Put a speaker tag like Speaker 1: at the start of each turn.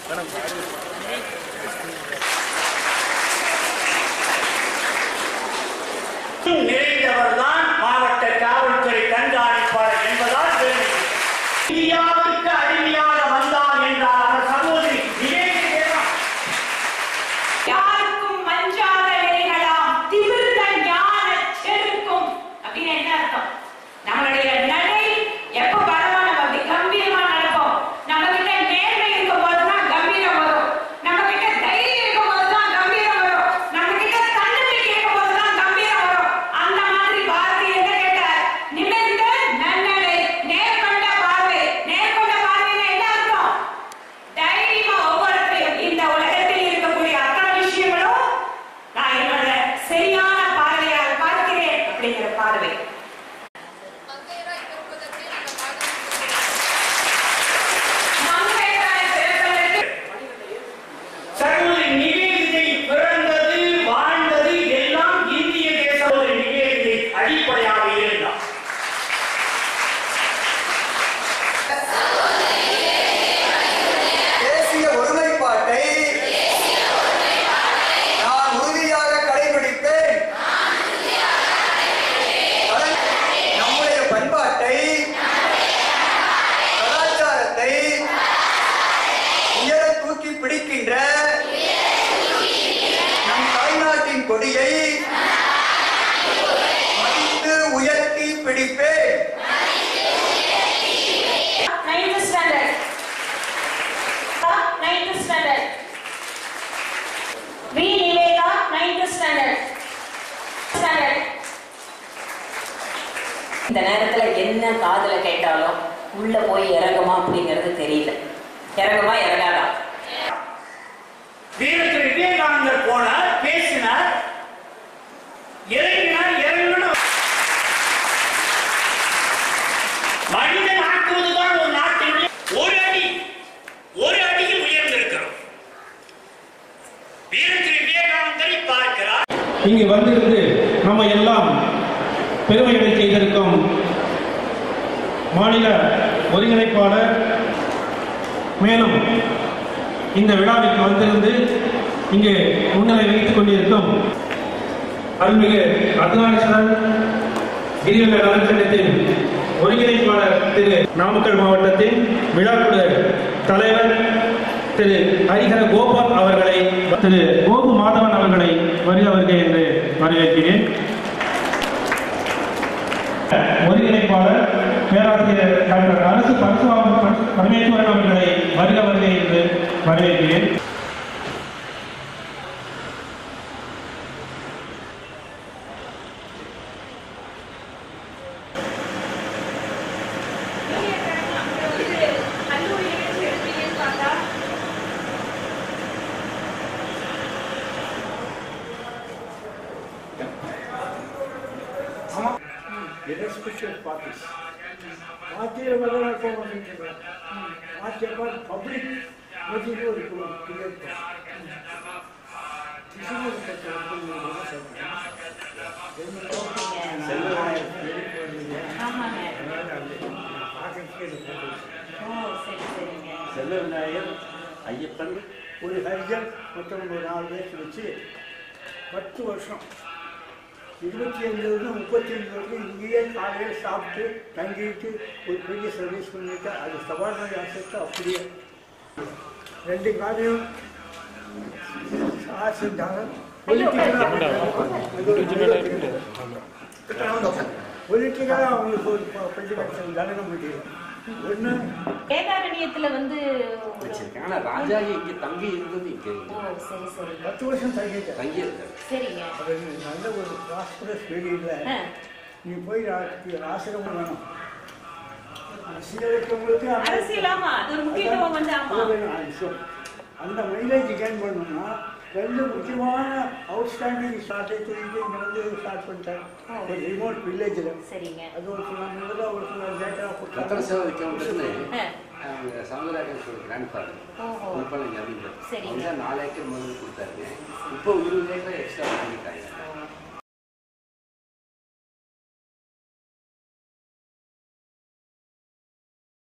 Speaker 1: நிறைந்தவர்தான் மாவட்ட காவல்துறை கண்காணிப்பாளர் என்பதால் பெருமை. இந்தியாவிற்கு அடிமையாக வந்தார் என்றார் அவர் சகோதரி நிவேதிதா.
Speaker 2: யாருக்கும் மஞ்சாத நிலைகளாம் திமிர்ந்த ஞான செருக்கும் அப்படின்னு என்ன அர்த்தம் நம்மளுடைய நடை எப்ப பரவா நம்ம அப்படி கம்பீரமா நடப்போம் நம்ம கிட்ட நேர்மை இருக்கும் போதுதான் கம்பீரம் வரும் நம்ம கிட்ட தைரியம் இருக்கும் போதுதான் கம்பீரம் வரும் நம்ம கிட்ட தன்னம்பிக்கை இருக்கும் போதுதான் கம்பீரம் வரும் அந்த மாதிரி பாரதி என்ன கேட்டார் நிமிர்ந்த நன்னடை நேர்கொண்ட பார்வை நேர்கொண்ட பார்வைன்னா என்ன அர்த்தம் தைரியமா ஒவ்வொருத்தரையும் இந்த உலகத்தில் இருக்கக்கூடிய அத்தனை விஷயங்களும் நான் என்னோட சரியான பார்வையால் பார்க்கிறேன் அப்படிங்கிற பார்வை
Speaker 3: மங்கையராய் பிறப்பதற்கு இந்த பாடம்
Speaker 2: மங்கையராய் பிறப்பதற்கு
Speaker 1: சகோதரி நிவேதிதை பிறந்தது வாழ்ந்தது எல்லாம் இந்திய தேச சகோதரி நிவேதிதை அடிப்படையாக இருந்தார்
Speaker 4: தேசிய ஒருமைப்பாட்டை நான் உறுதியாக கடைபிடிப்பேன் கலை- நம்முடைய பண்பாட்டை கலாச்சாரத்தை உயர தூக்கி பிடிக்கின்ற நம் தாய்நாட்டின் கொடியை மதித்து உயர்த்தி பிடிப்பேன்
Speaker 2: ninth standard ninth standard V Nivetha ninth standard standard இந்த நேரத்துல என்ன காதுல கேட்டாலும் உள்ள போய் இறங்குமா அப்படிங்கிறது தெரியல இறங்குமா இறங்காதா
Speaker 1: வீரத்தில் விவேகானந்தர் போனார் பேசினார் இறங்கினார் இறங்கணும் மனிதன் ஆக்குவதுதான் ஒரு நாட்டினுடைய ஒரு அடி ஒரு அடியில் உயர்ந்திருக்கிறோம் வீரத்தில் விவேகானந்தரை பார்க்கிறார்
Speaker 5: இங்கு வந்திருந்து நம்ம எல்லாம் பெருமைகளை செய்திருக்கும் மாநில ஒருங்கிணைப்பாளர் மேலும் இந்த விழாவிற்கு வந்திருந்து இங்கு முன்னிலை வைத்துக் கொண்டிருக்கும் அருள்மிகு அர்த்தநாரீஸ்வரர் கிரிவல நலச்சங்கத்தின் ஒருங்கிணைப்பாளர் திரு நாமக்கல் மாவட்டத்தின் விழாக்குழு தலைவர் திரு ஹரிஹர கோபால் அவர்களை திரு கோபு மாதவன் அவர்களை வருக வருக என்று வரவேற்கிறேன் ஒருங்கிணைப்பாளர் பேராசிரியர் டாக்டர் அரசு பரசுவாமி பரமேஸ்வரன் அவர்களை வருக வருக என்று வரவேற்கிறேன்
Speaker 6: irrespective of parties. பார்ட்டியில் முதல்ல போக மாட்டேங்கிறாங்க பார்ட்டி அப்போ பப்ளிக் மீட்டிங் ஒரு கிரியேட்
Speaker 2: ஆமாங்க
Speaker 6: பார்க்கறதுக்கு
Speaker 2: ஓ சரி சரிங்க
Speaker 6: செல்ல விநாயகர் ஐயப்பன் ஒரு ஹரிஜன் மொத்தம் ஒரு நாலு பேர் வச்சு பத்து வருஷம் இருபத்தி அஞ்சுலேருந்து முப்பத்தி அஞ்சு வரைக்கும் இங்கேயே காலையில் சாப்பிட்டு தங்கிட்டு ஒரு பெரிய சர்வீஸ் பண்ணிட்டு அது சபாரண ஆசத்தை அப்படியே ரெண்டு காலையும் சார் செஞ்சாங்க பொலிட்டிக்கலாக அவங்களுக்கு ஒரு பள்ளிக்கூடம் தண்டனம் முடியும் ஒன்று
Speaker 2: வேதாரண்யத்துல வந்து ஒரு-
Speaker 7: வச்சிருக்கேன் ஆனா ராஜாஜி இங்க தங்கி இருந்தது இங்க
Speaker 2: ஓ சரி சரி
Speaker 6: பத்து வருஷம் தங்கிட்டேன்
Speaker 7: தங்கி இருக்காரு
Speaker 2: சரிங்க
Speaker 6: அது நல்ல ஒரு ப்ராஸ்பரஸ் பீரியடில்
Speaker 2: ஆ.
Speaker 6: நீ போய் ரா- ஆசிரமம் வேணும் அரசியல் இருக்கவங்களுக்கு அந்த-
Speaker 2: அரசியல் ஆமா அது ஒரு முக்கியத்துவம் வந்து ஆமா
Speaker 6: அது வேணும், அது சரி. அந்த மைலேஜ் கெயின் பண்ணணும்னா ரெண்டு முக்கியமான அவுட்ஸ்டாண்டிங் ஸ்டார்ட்டை தூக்கிட்டு இங்கே வந்து ஸ்டார்ட் பண்ணிட்டாங்க ஒரு ரிமோட் வில்லேஜில்
Speaker 2: சரிங்க
Speaker 6: அது ஒரு சில முதல்ல ஒரு சில டேட்டா
Speaker 7: ரத்தன சேவை வைக்கணும்னு
Speaker 2: ஆ.
Speaker 7: அவங்க சமுதாயத்தோட கிராண்ட் ஃபாதர்
Speaker 2: ஓஹோ
Speaker 7: முப்பலங்க அறிஞர்
Speaker 2: சரிங்க.
Speaker 7: அவங்க நாலு ஏக்கர் முதல்ல கொடுத்தாருங்க இப்போ இருபது ஏக்கர் எக்ஸ்ட்ரா பண்ணிட்டாங்க